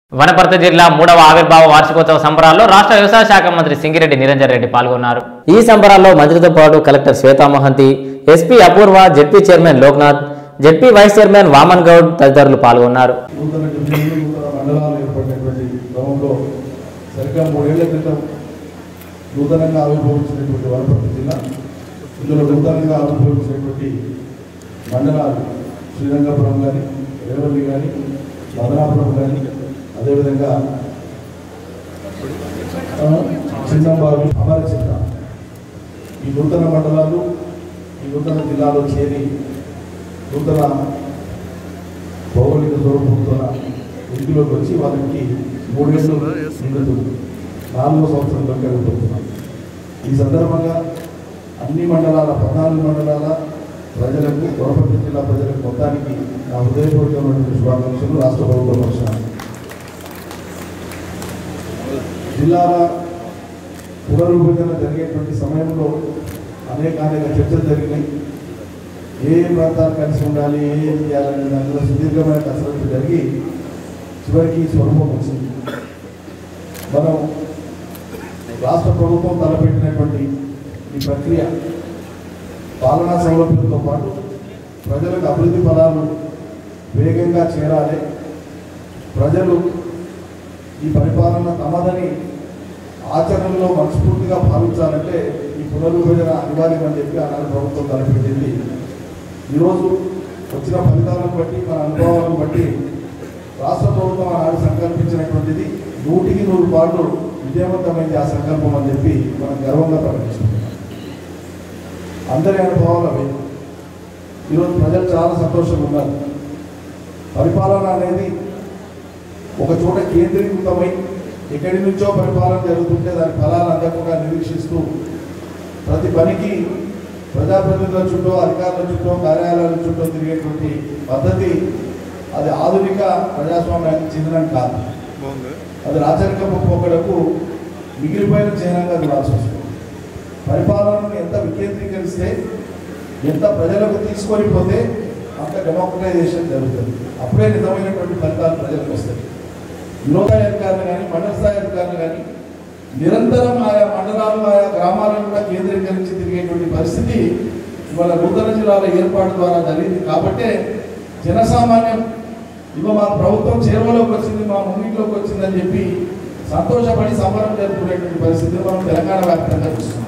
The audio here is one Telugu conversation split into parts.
వనపర్తి జిల్లా మూడవ ఆవిర్భావ వార్షికోత్సవ సంబరాల్లో రాష్ట్ర వ్యవసాయ శాఖ మంత్రి సింగిరెడ్డి నిరంజన్ రెడ్డి పాల్గొన్నారు ఈ సంబరాల్లో మంత్రితో పాటు collector Shweta Mahanti SP Apoorva ZP chairman Loknath ZP vice chairman Vaman Goud తదితరులు పాల్గొన్నారు నూతన డివిజన్లు నూతన మండలాలు ఏర్పడినటువంటి క్రమంలో సరిగ్గా మూడేళ్ల క్రితం నూతనంగా ఆవిర్భవించినటువంటి వనపర్తి జిల్లా ఇందులో నూతనంగా ఆవిర్భవించినటువంటి మండలాలు శ్రీరంగపురం కానీ రేవల్లి కానీ మదనాపురం కానీ అదేవిధంగా ఆ, చిన్నంబావి అమరచిత్ర ఈ నూతన మండలాలు ఈ నూతన జిల్లాలో చేరి నూతన భౌగోళిక స్వరూపంతో ఇంటిలోకి వచ్చి వాళ్ళకి మూడేళ్ళు నిండుతుంది నాలుగో సంవత్సరంలో కలుగుతున్నాం ఈ సందర్భంగా అన్ని మండలాల పద్నాలుగు మండలాల ప్రజలకు వనపర్తి జిల్లా ప్రజలకు మొత్తానికి నా హృదయపూర్వకమైనటువంటి శుభాకాంక్షలు రాష్ట్ర ప్రభుత్వం పక్షాన జిల్లాల పునర్విభజన జరిగేటువంటి సమయంలో అనేక అనేక చర్చలు జరిగినాయి ఏ ఏ ప్రాంతాలు కలిసి ఉండాలి ఏ ఏం చేయాలనే దానిలో సుదీర్ఘమైన కసరత్తు జరిగి చివరికి స్వరూపం వచ్చింది మనం రాష్ట్ర ప్రభుత్వం తలపెట్టినటువంటి ఈ ప్రక్రియ పాలనా సౌలభ్యంతో పాటు ప్రజలకు అభివృద్ధి ఫలాలు వేగంగా చేరాలి ప్రజలు ఈ పరిపాలన తమదని ఆచరణలో మనస్ఫూర్తిగా భావించాలంటే ఈ పునర్విభజన అనివార్యమని చెప్పి ఆనాడు ప్రభుత్వం తలపెట్టింది ఈరోజు వచ్చిన ఫలితాలను బట్టి మన అనుభవాలను బట్టి రాష్ట్ర ప్రభుత్వం ఆనాడు సంకల్పించినటువంటిది నూటికి నూరు పాటలు విజయవంతమైంది ఆ సంకల్పం అని చెప్పి మనం గర్వంగా ప్రకటిస్తున్నాం అందరి అనుభవాలు అవి ఈరోజు ప్రజలు చాలా సంతోషంగా ఉన్నారు పరిపాలన అనేది ఒక చోట కేంద్రీకృతమై ఎక్కడి నుంచో పరిపాలన జరుగుతుంటే దాని ఫలాలు అందకుండా నిరీక్షిస్తూ ప్రతి పనికి ప్రజాప్రతినిధుల చుట్టూ అధికారుల చుట్టూ కార్యాలయాల చుట్టూ తిరిగేటువంటి పద్ధతి అది ఆధునిక ప్రజాస్వామ్యానికి చెందిన కాదు అది రాచరికపు పోకడకు మిగిలిపోయిన చిహ్నంగా చూడాల్సి వస్తుంది పరిపాలనను ఎంత వికేంద్రీకరిస్తే ఎంత ప్రజలకు తీసుకొని పోతే అంత డెమోక్రటైజేషన్ జరుగుతుంది అప్పుడే నిజమైనటువంటి ఫలితాలు ప్రజలకు వస్తాయి జిల్లా స్థాయి అధికారులు కానీ మండల స్థాయి అధికారులు కానీ నిరంతరం ఆయా మండలాలు ఆయా గ్రామాలను కూడా కేంద్రీకరించి తిరిగేటువంటి పరిస్థితి ఇవాళ నూతన జిల్లాల ఏర్పాటు ద్వారా జరిగింది కాబట్టే జనసామాన్యం ఇవ్వ మా ప్రభుత్వం చేరువలోకి వచ్చింది మా ముంగిట్లోకి వచ్చిందని చెప్పి సంతోషపడి సంబరం జరుపుకునేటువంటి పరిస్థితిని మనం తెలంగాణ వ్యాప్తంగా చూస్తున్నాం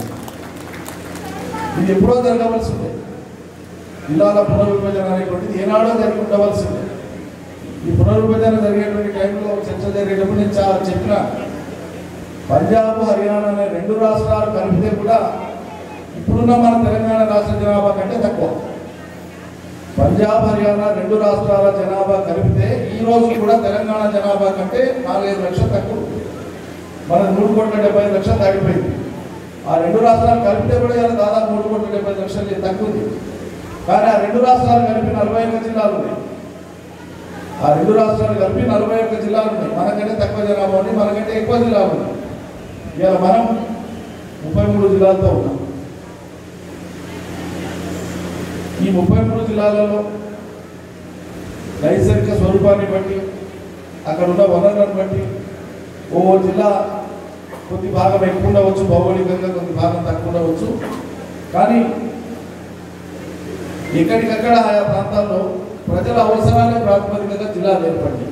ఇది ఎప్పుడో జరగవలసి ఉంది జిల్లాల పునర్విభజన అనేటువంటిది ఏనాడో జరిగి ఉండవలసి ఉంది ఈ పునర్విభజన జరిగేటువంటి టైంలో చర్చ జరిగేటప్పుడు నేను చాలా చెప్పిన పంజాబ్ హర్యానా అనే రెండు రాష్ట్రాలు కలిపితే కూడా ఇప్పుడున్న మన తెలంగాణ రాష్ట్ర జనాభా కంటే తక్కువ పంజాబ్ హర్యానా రెండు రాష్ట్రాల జనాభా కలిపితే ఈ రోజు కూడా తెలంగాణ జనాభా కంటే నాలుగైదు లక్షలు తక్కువ మన మూడు కోట్ల డెబ్బై ఐదు లక్షలు దాటిపోయింది ఆ రెండు రాష్ట్రాలు కలిపితే కూడా ఇలా దాదాపు మూడు కోట్ల డెబ్బై ఐదు లక్షలు తక్కువ ఉంది కానీ ఆ రెండు రాష్ట్రాలు కలిపి నలభై ఒక్క జిల్లాలు ఉన్నాయి ఆ రెండు రాష్ట్రాలు కలిపి నలభై ఒక్క జిల్లాలు ఉన్నాయి మనకంటే తక్కువ జనాభా ఉంది మనకంటే ఎక్కువ జిల్లాలు ఉన్నాయి ఇవాళ మనం ముప్పై మూడు జిల్లాలతో ఉన్నాం ఈ ముప్పై మూడు జిల్లాలలో నైసర్గిక స్వరూపాన్ని బట్టి అక్కడ ఉన్న వనరులను బట్టి ఓ జిల్లా కొద్ది భాగం ఎక్కువ ఉండవచ్చు భౌగోళికంగా కొద్ది భాగం తక్కువ ఉండవచ్చు కానీ ఎక్కడికక్కడ ఆయా ప్రాంతాల్లో ప్రజల అవసరాలే ప్రాతిపదికగా జిల్లాలు ఏర్పడింది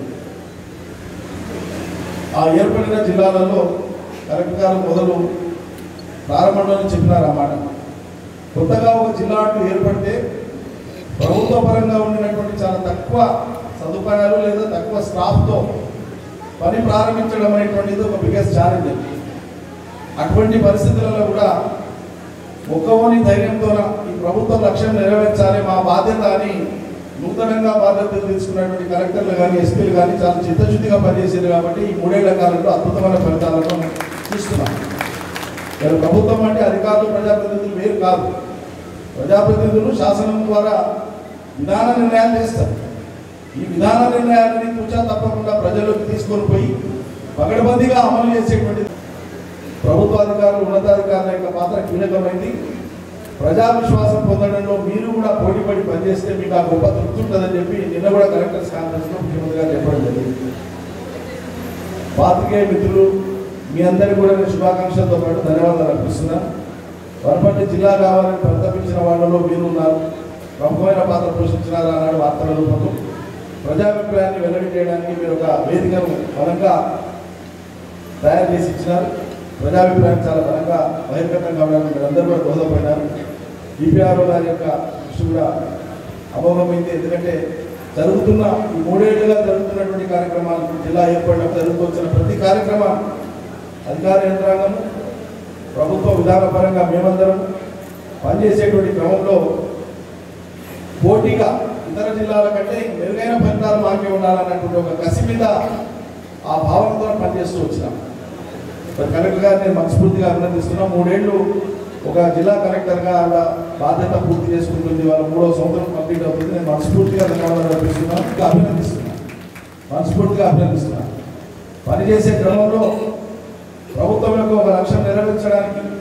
ఆ ఏర్పడిన జిల్లాలలో కలెక్టర్ గారు మొదలు ప్రారంభంలోనే చెప్పినారు అన్నమాట కొత్తగా ఒక జిల్లా అంటూ ఏర్పడితే ప్రభుత్వ పరంగా ఉండినటువంటి చాలా తక్కువ సదుపాయాలు లేదా తక్కువ స్టాఫ్తో పని ప్రారంభించడం అనేటువంటిది ఒక బిగ్గెస్ట్ ఛాలెంజ్ అటువంటి పరిస్థితులలో కూడా ఒక్కవని ధైర్యంతో ఈ ప్రభుత్వ లక్ష్యం నెరవేర్చాలి మా బాధ్యత అని నూతనంగా బాధ్యతలు తీసుకున్నటువంటి కలెక్టర్లు కానీ ఎస్పీలు కానీ చాలా చిత్తశుద్ధిగా పనిచేసారు కాబట్టి ఈ మూడేళ్ల కాలంలో అద్భుతమైన ఫలితాలను చూస్తున్నాం ఇలా ప్రభుత్వం అంటే అధికారులు ప్రజాప్రతినిధులు వేరు కాదు ప్రజాప్రతినిధులు శాసనం ద్వారా విధాన నిర్ణయాలు చేస్తారు ఈ విధాన నిర్ణయాలని తూచా తప్పకుండా ప్రజల్లోకి తీసుకొని పోయి పగడబందీగా అమలు చేసేటువంటి ప్రభుత్వ అధికారులు ఉన్నతాధికారుల యొక్క పాత్ర కీలకమైంది ప్రజా విశ్వాసం పొందడంలో మీరు కూడా పోటీపడి పనిచేస్తే మీకు ఆ గొప్ప తృప్తి ఉంటుందని చెప్పి నిన్న కూడా కలెక్టర్స్ కాన్ఫరెన్స్లో ముఖ్యమంత్రి గారు చెప్పడం జరిగింది పాత్రికేయ మిత్రులు మీ అందరికీ కూడా నేను శుభాకాంక్షలతో పాటు ధన్యవాదాలు అర్పిస్తున్నాను వరపల్లి జిల్లా కావాలని ప్రస్తాపించిన వాళ్ళలో మీరు ఉన్నారు ప్రముఖమైన పాత్ర పోషించినారు అన్నాడు వార్తల రూపంలో ప్రజాభిప్రాయాన్ని వెల్లడి చేయడానికి మీరు ఒక వేదికను బలంగా తయారు చేసి ఇచ్చినారు ప్రజాభిప్రాయం చాలా బలంగా బహిర్గతం కావడానికి మీరందరూ కూడా దోహదపడినారు ఈపీఆర్ఓ గారి యొక్క కృషి కూడా అమోఘమైంది ఎందుకంటే జరుగుతున్న ఈ మూడేళ్లుగా జరుగుతున్నటువంటి కార్యక్రమాలు జిల్లా ఏర్పడినప్పుడు జరుగుతూ వచ్చిన ప్రతి కార్యక్రమాన్ని అధికార యంత్రాంగం ప్రభుత్వ విధానపరంగా మేమందరం పనిచేసేటువంటి క్రమంలో పోటీగా ఇతర జిల్లాల కంటే మెరుగైన ఫలితాలు మాకే ఉండాలన్నటువంటి ఒక కసి మీద ఆ భావంతో పనిచేస్తూ వచ్చినాం మరి కలెక్టర్ గారిని నేను మనస్ఫూర్తిగా అభినందిస్తున్నాం మూడేళ్లు ఒక జిల్లా కలెక్టర్గా ఆవిడ బాధ్యత పూర్తి చేసుకుంటుంది వాళ్ళ మూడో సంవత్సరం కంప్లీట్ అవుతుంది నేను మనస్ఫూర్తిగా ధన్యవాదాలు అర్పిస్తున్నాను ఇంకా అభినందిస్తున్నాను మనస్ఫూర్తిగా అభినందిస్తున్నాను పనిచేసే క్రమంలో ప్రభుత్వం యొక్క ఒక లక్ష్యం నెరవేర్చడానికి